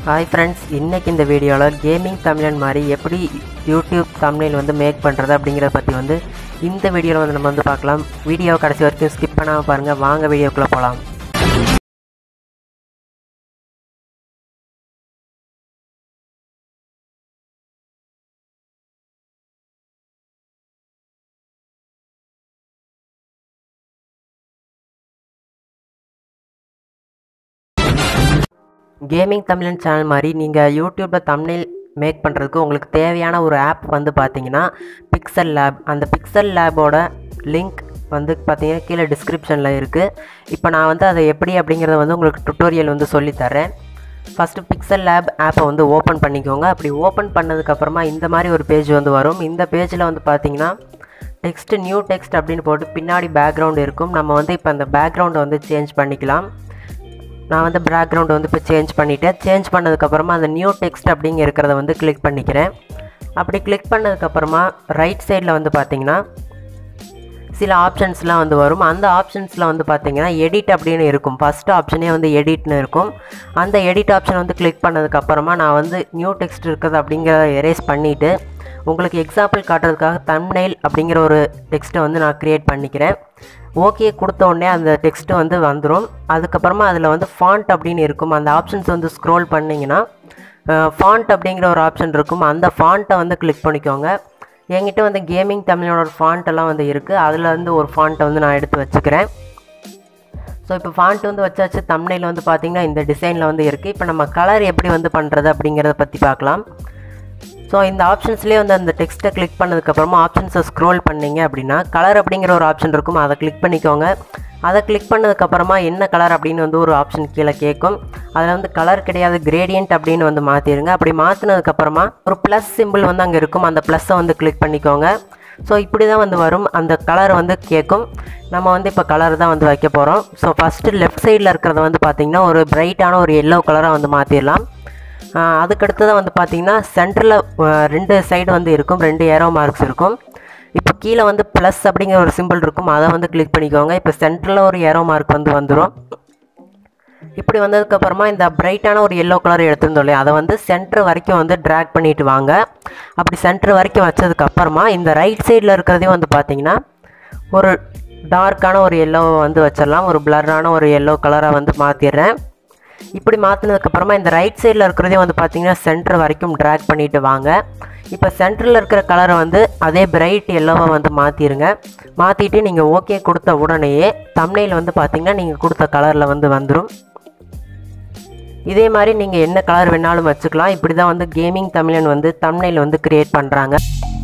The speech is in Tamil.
ஹாய் ஃப்ரெண்ட்ஸ் இன்றைக்கி இந்த வீடியோவில் கேமிங் தமிழன் மாதிரி எப்படி யூடியூப் தமிழில் வந்து மேக் பண்ணுறது அப்படிங்கிறத பற்றி வந்து இந்த வீடியோவில் வந்து நம்ம வந்து பார்க்கலாம் வீடியோ கடைசி வரைக்கும் ஸ்கிப் பண்ணாமல் பாருங்கள் வாங்க வீடியோக்குள்ளே போகலாம் கேமிங் தமிழன் சேனல் மாதிரி நீங்கள் யூடியூப்பில் தமிழில் மேக் பண்ணுறதுக்கு உங்களுக்கு தேவையான ஒரு ஆப் வந்து பார்த்தீங்கன்னா பிக்சல் லேப் அந்த பிக்சல் லேபோட லிங்க் வந்து பார்த்தீங்கன்னா கீழே டிஸ்கிரிப்ஷனில் இருக்குது இப்போ நான் வந்து அதை எப்படி அப்படிங்கிறத வந்து உங்களுக்கு டுட்டோரியல் வந்து சொல்லித்தரேன் ஃபஸ்ட்டு பிக்சல் லேப் ஆப்பை வந்து ஓப்பன் பண்ணிக்கோங்க அப்படி ஓப்பன் பண்ணதுக்கப்புறமா இந்த மாதிரி ஒரு பேஜ் வந்து வரும் இந்த பேஜில் வந்து பார்த்தீங்கன்னா டெக்ஸ்ட் நியூ டெக்ஸ்ட் அப்படின்னு போட்டு பின்னாடி பேக்ரவுண்ட் இருக்கும் நம்ம வந்து இப்போ அந்த பேக்ரவுண்டை வந்து சேஞ்ச் பண்ணிக்கலாம் நான் வந்து பேக்ரவுண்ட் வந்து இப்போ சேஞ்ச் பண்ணிவிட்டேன் சேஞ்ச் பண்ணதுக்கப்புறமா அந்த நியூ டெக்ஸ்ட் அப்படிங்க இருக்கிறத வந்து கிளிக் பண்ணிக்கிறேன் அப்படி கிளிக் பண்ணதுக்கப்புறமா ரைட் சைடில் வந்து பார்த்தீங்கன்னா சில ஆப்ஷன்ஸ்லாம் வந்து வரும் அந்த ஆப்ஷன்ஸில் வந்து பார்த்தீங்கன்னா எடிட் அப்படின்னு இருக்கும் ஃபஸ்ட் ஆப்ஷனே வந்து எடிட்னு இருக்கும் அந்த எடிட் ஆப்ஷன் வந்து கிளிக் பண்ணதுக்கப்புறமா நான் வந்து நியூ டெக்ஸ்ட் இருக்குது அப்படிங்கிறத எரேஸ் பண்ணிவிட்டு உங்களுக்கு எக்ஸாம்பிள் காட்டுறதுக்காக தம்னைல் அப்படிங்கிற ஒரு டெக்ஸ்ட்டை வந்து நான் க்ரியேட் பண்ணிக்கிறேன் ஓகே கொடுத்த உடனே அந்த டெக்ஸ்ட்டு வந்து வந்துடும் அதுக்கப்புறமா அதில் வந்து ஃபாண்ட் அப்படின்னு இருக்கும் அந்த ஆப்ஷன்ஸ் வந்து ஸ்க்ரோல் பண்ணிங்கன்னா ஃபாண்ட் அப்படிங்கிற ஒரு ஆப்ஷன் இருக்கும் அந்த ஃபாண்ட்டை வந்து கிளிக் பண்ணிக்கோங்க என்கிட்ட வந்து கேமிங் தமிழோட ஃபாண்ட் எல்லாம் வந்து இருக்குது அதில் வந்து ஒரு ஃபாண்ட்டை வந்து நான் எடுத்து வச்சுக்கிறேன் ஸோ இப்போ ஃபாண்ட் வந்து வச்சாச்சு தம்னையில் வந்து பார்த்திங்கன்னா இந்த டிசைனில் வந்து இருக்குது இப்போ நம்ம கலர் எப்படி வந்து பண்ணுறது அப்படிங்கிறத பற்றி பார்க்கலாம் ஸோ இந்த ஆப்ஷன்ஸ்லேயே வந்து அந்த டெக்ஸ்ட்டை கிளிக் பண்ணதுக்கப்புறமா ஆப்ஷன்ஸை ஸ்க்ரோல் பண்ணிங்க அப்படின்னா கலர் அப்படிங்கிற ஒரு ஆப்ஷன் இருக்கும் அதை கிளிக் பண்ணிக்கோங்க அதை கிளிக் பண்ணதுக்கப்புறமா என்ன கலர் அப்படின்னு வந்து ஒரு ஆப்ஷன் கீழே கேட்கும் அதில் வந்து கலர் கிடையாது கிரேடியன்ட் அப்படின்னு வந்து மாற்றிடுங்க அப்படி மாற்றினதுக்கப்புறமா ஒரு ப்ளஸ் சிம்பிள் வந்து அங்கே இருக்கும் அந்த ப்ளஸ்ஸை வந்து கிளிக் பண்ணிக்கோங்க ஸோ இப்படி தான் வந்து வரும் அந்த கலர் வந்து கேட்கும் நம்ம வந்து இப்போ கலர் தான் வந்து வைக்க போகிறோம் ஸோ ஃபஸ்ட்டு லெஃப்ட் சைடில் இருக்கிறத வந்து பார்த்திங்கன்னா ஒரு பிரைட்டான ஒரு எல்லோ கலராக வந்து மாற்றிடலாம் அதுக்கடுத்ததாக வந்து பார்த்திங்கன்னா சென்டரில் ரெண்டு சைடு வந்து இருக்கும் ரெண்டு ஏரோ மார்க்ஸ் இருக்கும் இப்போ கீழே வந்து ப்ளஸ் அப்படிங்கிற ஒரு சிம்பிள் இருக்கும் அதை வந்து கிளிக் பண்ணிக்கோங்க இப்போ சென்டரில் ஒரு ஏரோ மார்க் வந்து வந்துடும் இப்படி வந்ததுக்கப்புறமா இந்த பிரைட்டான ஒரு எல்லோ கலர் எடுத்திருந்தோம் இல்லையா அதை வந்து சென்டர் வரைக்கும் வந்து ட்ராக் பண்ணிட்டு வாங்க அப்படி சென்டர் வரைக்கும் வச்சதுக்கப்புறமா இந்த ரைட் சைடில் இருக்கிறதையும் வந்து பார்த்திங்கன்னா ஒரு டார்க்கான ஒரு எல்லோவை வந்து வச்சிடலாம் ஒரு பிளரான ஒரு எல்லோ கலராக வந்து மாற்றிடுறேன் இப்படி மாற்றினதுக்கப்புறமா இந்த ரைட் சைடில் இருக்கிறதையும் வந்து பார்த்திங்கன்னா சென்டர் வரைக்கும் ட்ராக் பண்ணிட்டு வாங்க இப்போ சென்டரில் இருக்கிற கலரை வந்து அதே பிரைட் எல்லோவை வந்து மாற்றிடுங்க மாற்றிட்டு நீங்கள் ஓகே கொடுத்த உடனேயே தம்னையில் வந்து பார்த்திங்கன்னா நீங்கள் கொடுத்த கலரில் வந்து வந்துடும் இதே மாதிரி நீங்கள் என்ன கலர் வேணாலும் வச்சுக்கலாம் இப்படி தான் வந்து கேமிங் தமிழன் வந்து தம்னையில் வந்து க்ரியேட் பண்ணுறாங்க